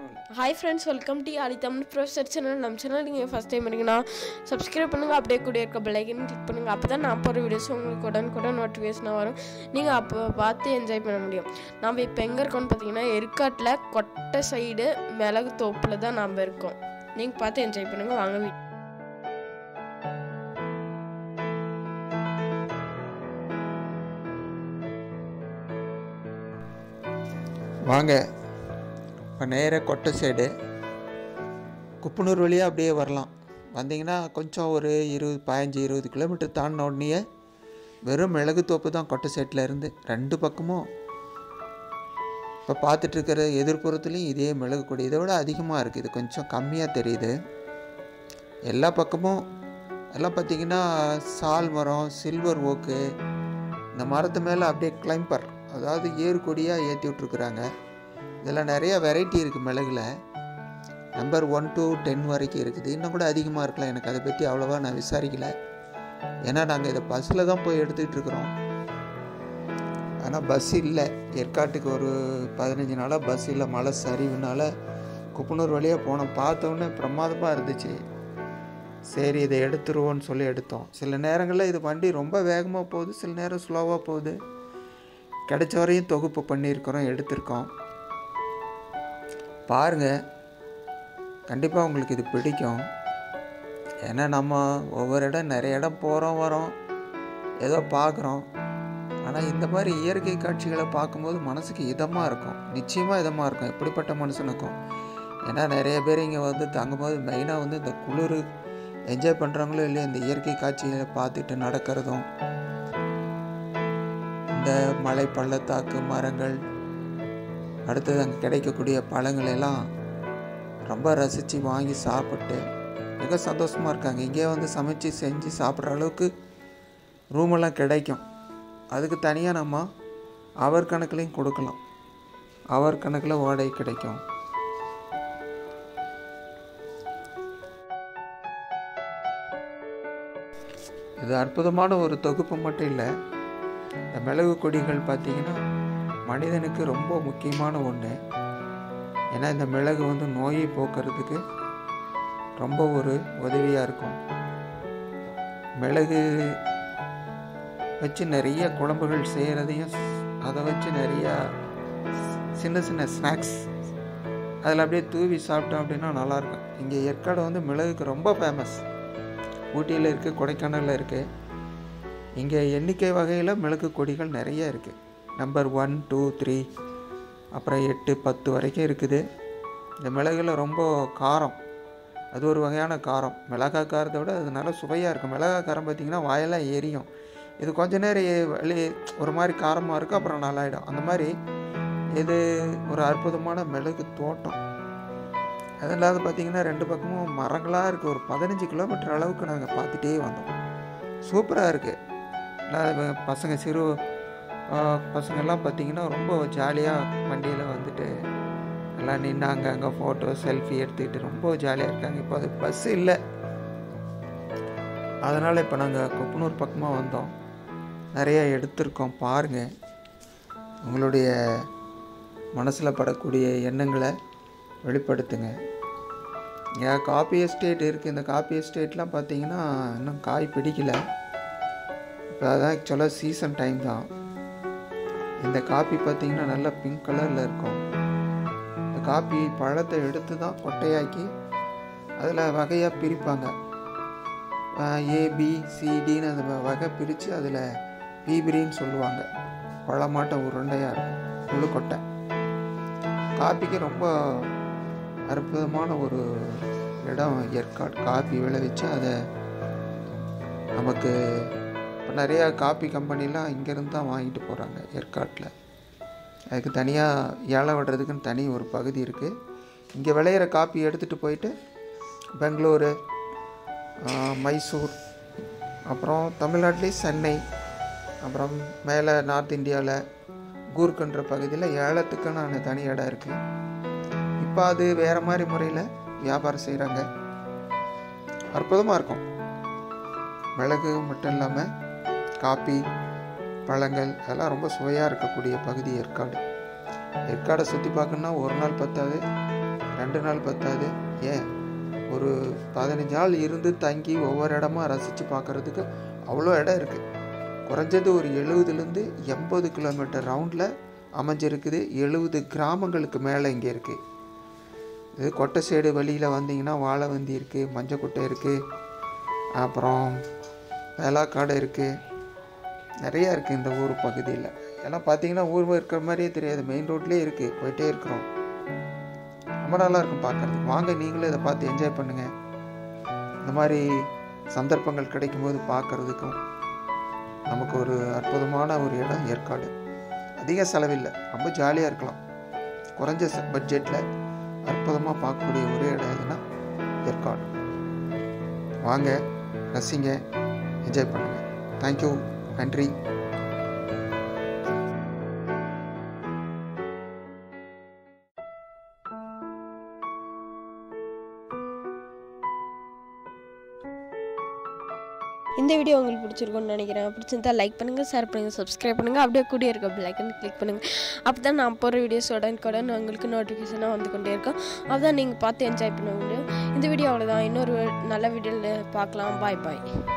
பரவாயில்ல hi friends welcome டி ஆடி தமிழ் ப்ரொஃபஸர் சேனல் நம்ம சேனல் நீங்கள் ஃபஸ்ட் டைம் இருக்குன்னா சப்ஸ்கிரைப் பண்ணுங்கள் அப்படியே கூட இருக்க பெல்லைக்கன் கிளிக் பண்ணுங்கள் அப்போ தான் நான் போகிற வீடியோஸ் உங்களுக்கு உடனுக்குடன் நோட்டிஃபிகேஷனாக வரும் நீங்கள் அப்போ பார்த்து என்ஜாய் பண்ண முடியும் நம்ம இப்போ எங்கே இருக்கோம்னு பார்த்தீங்கன்னா எருக்காட்டில் கொட்டை சைடு மிளகு தோப்பில் தான் நம்ம இருக்கோம் நீங்கள் பார்த்து என்ஜாய் பண்ணுங்கள் வாங்க வீ வாங்க இப்போ நேராக கொட்டை சைடு குப்பனூர் வழியாக அப்படியே வரலாம் வந்தீங்கன்னா கொஞ்சம் ஒரு இருபது பதினஞ்சு இருபது கிலோமீட்டர் தாண்டின உடனே வெறும் மிளகு தோப்பு தான் கொட்டை சைட்டில் இருந்து ரெண்டு பக்கமும் இப்போ பார்த்துட்டு இருக்கிற எதிர்ப்புறத்துலேயும் இதே மிளகு கொடி இதை விட அதிகமாக இருக்குது இது கொஞ்சம் கம்மியாக தெரியுது எல்லா பக்கமும் எல்லாம் பார்த்தீங்கன்னா சால் மரம் சில்வர் ஓக்கு இந்த மரத்து மேலே அப்படியே கிளைம்பர் அதாவது ஏறு கொடியாக ஏற்றி விட்ருக்குறாங்க இதில் நிறைய வெரைட்டி இருக்குது மிளகுல நம்பர் ஒன் to டென் வரைக்கும் இருக்குது இன்னும் கூட அதிகமாக இருக்கலாம் எனக்கு அதை பற்றி அவ்வளோவா நான் விசாரிக்கல ஏன்னா நாங்கள் இதை பஸ்ஸில் தான் போய் எடுத்துக்கிட்டு இருக்கிறோம் ஆனால் பஸ் இல்லை ஏற்காட்டுக்கு ஒரு பதினஞ்சு நாளாக பஸ் இல்லை மழை சரிவுனால குப்பனூர் வழியாக போனோம் பார்த்தோன்னே பிரமாதமாக இருந்துச்சு சரி இதை எடுத்துருவோன்னு சொல்லி எடுத்தோம் சில நேரங்களில் இது வண்டி ரொம்ப வேகமாக போகுது சில நேரம் ஸ்லோவாக போகுது கிடைச்ச வரையும் தொகுப்பு பண்ணியிருக்கிறோம் எடுத்திருக்கோம் பாருங்கள் கண்டிப்பாக உங்களுக்கு இது பிடிக்கும் ஏன்னா நம்ம ஒவ்வொரு இடம் நிறைய இடம் போகிறோம் வரோம் ஏதோ பார்க்குறோம் ஆனால் இந்த மாதிரி இயற்கை காட்சிகளை பார்க்கும்போது மனசுக்கு இதமாக இருக்கும் நிச்சயமாக இதமாக இருக்கும் எப்படிப்பட்ட மனுஷனுக்கும் ஏன்னா நிறைய பேர் இங்கே வந்து தங்கும்போது மெயினாக வந்து இந்த குளிர் என்ஜாய் பண்ணுறாங்களோ இல்லையோ இந்த இயற்கை காட்சிகளை பார்த்துட்டு நடக்கிறதும் இந்த மலை பள்ளத்தாக்கு மரங்கள் அடுத்தது அங்கே கிடைக்கக்கூடிய பழங்கள் எல்லாம் ரொம்ப ரசித்து வாங்கி சாப்பிட்டு மிக சந்தோஷமாக இருக்காங்க இங்கே வந்து சமைச்சு செஞ்சு சாப்பிட்ற அளவுக்கு ரூமெல்லாம் கிடைக்கும் அதுக்கு தனியாக நம்ம அவர் கணக்குலையும் கொடுக்கலாம் அவர் கணக்கில் வாடகை கிடைக்கும் இது அற்புதமான ஒரு தொகுப்பு மட்டும் இல்லை இந்த மிளகு கொடிகள் பார்த்திங்கன்னா மனிதனுக்கு ரொம்ப முக்கியமான ஒன்று ஏன்னா இந்த மிளகு வந்து நோயை போக்குறதுக்கு ரொம்ப ஒரு உதவியாக இருக்கும் மிளகு வச்சு நிறைய குழம்புகள் செய்கிறதையும் அதை வச்சு நிறையா சின்ன சின்ன ஸ்நாக்ஸ் அதில் அப்படியே தூவி சாப்பிட்டோம் அப்படின்னா நல்லாயிருக்கும் இங்கே ஏற்காடு வந்து மிளகுக்கு ரொம்ப ஃபேமஸ் ஊட்டியில் இருக்குது கொடைக்கானலில் இருக்குது இங்கே எண்ணிக்கை வகையில் மிளகு கொடிகள் நிறைய இருக்குது நம்பர் ஒன் டூ த்ரீ அப்புறம் எட்டு பத்து வரைக்கும் இருக்குது இந்த மிளகுல ரொம்ப காரம் அது ஒரு வகையான காரம் மிளகா காரத்தை விட அது நல்லா சுவையாக இருக்கும் மிளகா காரம் பார்த்திங்கன்னா வாயெல்லாம் எரியும் இது கொஞ்ச நேரம் எ- வெளி ஒரு மாதிரி காரமாக இருக்கும் அப்புறம் நல்லாயிடும் அந்த மாதிரி இது ஒரு அற்புதமான மிளகு தோட்டம் அது இல்லாத பார்த்திங்கன்னா ரெண்டு பக்கமும் மரங்களாக இருக்குது ஒரு பதினஞ்சு கிலோமீட்டர் அளவுக்கு நாங்கள் பார்த்துட்டே வந்தோம் சூப்பராக இருக்குது பசங்க சிறு ஆ, பசங்கெல்லாம் பார்த்திங்கன்னா ரொம்ப ஜாலியாக வண்டியில் வந்துட்டு எல்லாம் நின்னாங்க அங்கே ஃபோட்டோ செல்ஃபி எடுத்துக்கிட்டு ரொம்ப ஜாலியாக இருக்காங்க இப்போ அது பஸ் இல்லை அதனால் இப்போ நாங்கள் கொப்பனூர் பக்கமாக வந்தோம் நிறைய எடுத்திருக்கோம் பாருங்கள் உங்களுடைய மனசில் படக்கூடிய எண்ணங்களை வெளிப்படுத்துங்க இங்கே காப்பி எஸ்டேட் இருக்குது இந்த காப்பி எஸ்டேட்லாம் பார்த்தீங்கன்னா இன்னும் காய் பிடிக்கல இப்போ அதான் ஆக்சுவலாக சீசன் டைம் தான் இந்த காப்பி பார்த்தீங்கன்னா நல்லா பிங்க் கலரில் இருக்கும் இந்த காப்பி பழத்தை எடுத்து தான் கொட்டையாக்கி அதில் வகையாக பிரிப்பாங்க ஏபி சிடின்னு அந்த வ- வகை பிரித்து அதில் பீபிரின்னு சொல்லுவாங்க பழமாட்டம் உருண்டையாக இருக்கும் முழு கொட்டை காப்பிக்கு ரொம்ப அற்புதமான ஒரு இடம் ஏற்காடு காப்பி விளைவிச்சு அதை நமக்கு இப்போ நிறையா காப்பி கம்பெனிலாம் இங்கேருந்து தான் வாங்கிட்டு போகிறாங்க ஏற்காட்டில் அதுக்கு தனியாக ஏலம் விடுறதுக்குன்னு தனி ஒரு பகுதி இருக்குது இங்கே விளையிற காப்பி எடுத்துகிட்டு போயிட்டு பெங்களூரு ஆஹ், மைசூர் அப்புறம் தமிழ்நாட்டிலே சென்னை அப்புறம் மேலே நார்த் இந்தியாவில் கூர்க்குன்ற பகுதியில் ஏலத்துக்கான தனி இடம் இருக்குது இப்போ அது வேறு மாதிரி முறையில் வியாபாரம் செய்கிறாங்க அற்புதமாக இருக்கும் மிளகு மட்டும் இல்லாமல் காப்பி பழங்கள் அதெல்லாம் ரொம்ப சுவையாக இருக்கக்கூடிய பகுதி ஏற்காடு ஏற்காடை சுற்றி பார்க்கணுன்னா ஒரு நாள் பத்தாது ரெண்டு நாள் பத்தாது ஏன் ஒரு பதினஞ்சு நாள் இருந்து தங்கி ஒவ்வொரு இடமா ரசித்து பார்க்குறதுக்கு அவ்வளோ இடம் இருக்குது குறைஞ்சது ஒரு எழுபதுலேருந்து எண்பது கிலோமீட்டர் ரவுண்டில் அமைஞ்சிருக்குது எழுபது கிராமங்களுக்கு மேலே இங்கே இருக்குது இது கொட்டை சைடு வழியில் வந்தீங்கன்னா வாழைவந்தி இருக்குது மஞ்சக்குட்டை இருக்குது அப்புறம் வேளாக்காடு இருக்குது நிறையா இருக்குது இந்த ஊர் பகுதியில் எல்லாம் பார்த்தீங்கன்னா ஊர் இருக்கிற மாதிரியே தெரியாது மெயின் ரோட்லேயே இருக்குது போயிட்டே இருக்கிறோம் ரொம்ப நல்லா இருக்கும் பார்க்குறதுக்கு வாங்க நீங்களும் இதை பார்த்து என்ஜாய் பண்ணுங்கள் இந்த மாதிரி சந்தர்ப்பங்கள் கிடைக்கும்போது பார்க்குறதுக்கும் நமக்கு ஒரு அற்புதமான ஒரு இடம் ஏற்காடு அதிக செலவில்லை ரொம்ப ஜாலியாக இருக்கலாம் குறைஞ்ச பட்ஜெட்டில் அற்புதமாக பார்க்கக்கூடிய ஒரே இடம் எதுனா ஏற்காடு வாங்க ரசிங்க என்ஜாய் பண்ணுங்கள் தேங்க்யூ நன்றி இந்த வீடியோ உங்களுக்கு பிடிச்சிருக்கும்னு நினைக்கிறேன் பிடிச்சிருந்தா லைக் பண்ணுங்கள் ஷேர் பண்ணுங்கள் சப்ஸ்கிரைப் பண்ணுங்கள் அப்படியே கூடிய இருக்க பிள்ளைக்கன் கிளிக் பண்ணுங்கள் அப்போ தான் நான் போகிற வீடியோஸ் உடனுக்குடன் உங்களுக்கு நோட்டிஃபிகேஷனாக வந்து கொண்டே இருக்கும் அப்போ தான் நீங்கள் பார்த்து என்ஜாய் பண்ண முடியும் இந்த வீடியோ அவ்வளோதான் இன்னொரு நல்ல வீடியோவில் பார்க்கலாம் பாய் பாய்